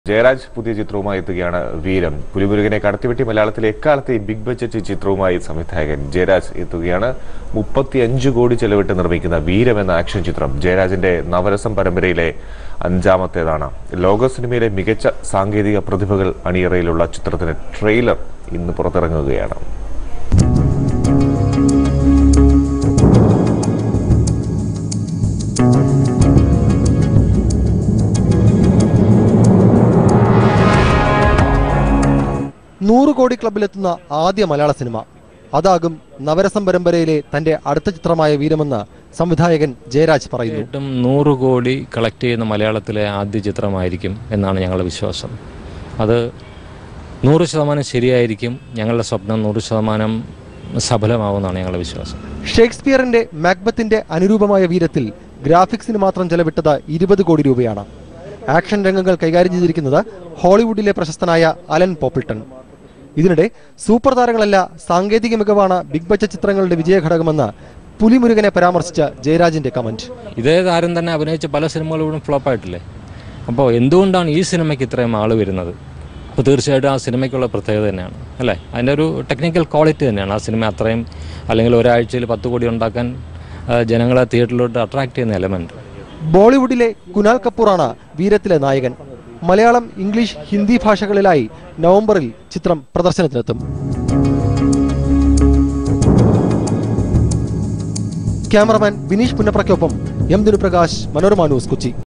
ജയരാജ് പുതിയ ചിത്രവുമായി എത്തുകയാണ് വീരം പുലിമുരുകനെ കടത്തിവെട്ടി മലയാളത്തിലെ എക്കാലത്തെ ബിഗ് ബഡ്ജറ്റ് ചിത്രവുമായി സംവിധായകൻ ജയരാജ് എത്തുകയാണ് മുപ്പത്തിയഞ്ച് കോടി ചെലവിട്ട് നിർമ്മിക്കുന്ന വീരം എന്ന ആക്ഷൻ ചിത്രം ജയരാജിന്റെ നവരസം പരമ്പരയിലെ അഞ്ചാമത്തേതാണ് ലോക സിനിമയിലെ മികച്ച സാങ്കേതിക പ്രതിഭകൾ അണിയറയിലുള്ള ചിത്രത്തിന് ട്രെയിലർ ഇന്ന് പുറത്തിറങ്ങുകയാണ് നൂറ് കോടി ക്ലബിലെത്തുന്ന ആദ്യ മലയാള സിനിമ അതാകും നവരസം പരമ്പരയിലെ തന്റെ അടുത്ത ചിത്രമായ വീരമെന്ന് സംവിധായകൻ ജയരാജ് പറയുന്നു തീർച്ചയായിട്ടും നൂറ് കോടി കളക്ട് ചെയ്യുന്ന മലയാളത്തിലെ ആദ്യ ചിത്രമായിരിക്കും എന്നാണ് ഞങ്ങളുടെ വിശ്വാസം അത് നൂറ് ശതമാനം ശരിയായിരിക്കും ഞങ്ങളുടെ സ്വപ്നം നൂറ് ശതമാനം സഫലമാവുമെന്നാണ് ഞങ്ങളുടെ വിശ്വാസം ഷേക്സ്പിയറിന്റെ മാക്ബത്തിന്റെ അനുരൂപമായ വീരത്തിൽ ഗ്രാഫിക്സിന് മാത്രം ചെലവിട്ടത് ഇരുപത് കോടി രൂപയാണ് ആക്ഷൻ രംഗങ്ങൾ കൈകാര്യം ചെയ്തിരിക്കുന്നത് ഹോളിവുഡിലെ പ്രശസ്തനായ അലൻ പോപ്പിൾട്ടൺ ഇതിനിടെ സൂപ്പർ താരങ്ങളല്ല സാങ്കേതിക മികവാണ് ബിഗ് ബഡ്ജറ്റ് ചിത്രങ്ങളുടെ വിജയഘടകമെന്ന് പുലിമുരുകനെ പരാമർശിച്ച ജയരാജിന്റെ കമന്റ് ഇതേ താരം തന്നെ അഭിനയിച്ച പല സിനിമകളും ഫ്ലോപ്പായിട്ടില്ലേ അപ്പോൾ എന്തുകൊണ്ടാണ് ഈ സിനിമയ്ക്ക് ഇത്രയും ആൾ വരുന്നത് അപ്പോൾ തീർച്ചയായിട്ടും ആ സിനിമയ്ക്കുള്ള പ്രത്യേകത തന്നെയാണ് അല്ലേ അതിൻ്റെ ഒരു ടെക്നിക്കൽ ക്വാളിറ്റി തന്നെയാണ് ആ സിനിമ അത്രയും അല്ലെങ്കിൽ ഒരാഴ്ചയിൽ പത്ത് കോടി ഉണ്ടാക്കാൻ ആ, ജനങ്ങളെ തിയേറ്ററിലോട്ട് അട്രാക്ട് ചെയ്യുന്ന എലമെൻറ്റ് ബോളിവുഡിലെ കുനാൽ കപൂറാണ് വീരത്തിലെ നായകൻ മലയാളം ഇംഗ്ലീഷ് ഹിന്ദി ഭാഷകളിലായി നവംബറിൽ ചിത്രം പ്രദർശനത്തിനെത്തും ക്യാമറമാൻ ബിനീഷ് പുന്നപ്രയ്ക്കൊപ്പം എം ദിനുപ്രകാശ് മനോരമ ന്യൂസ് കൊച്ചി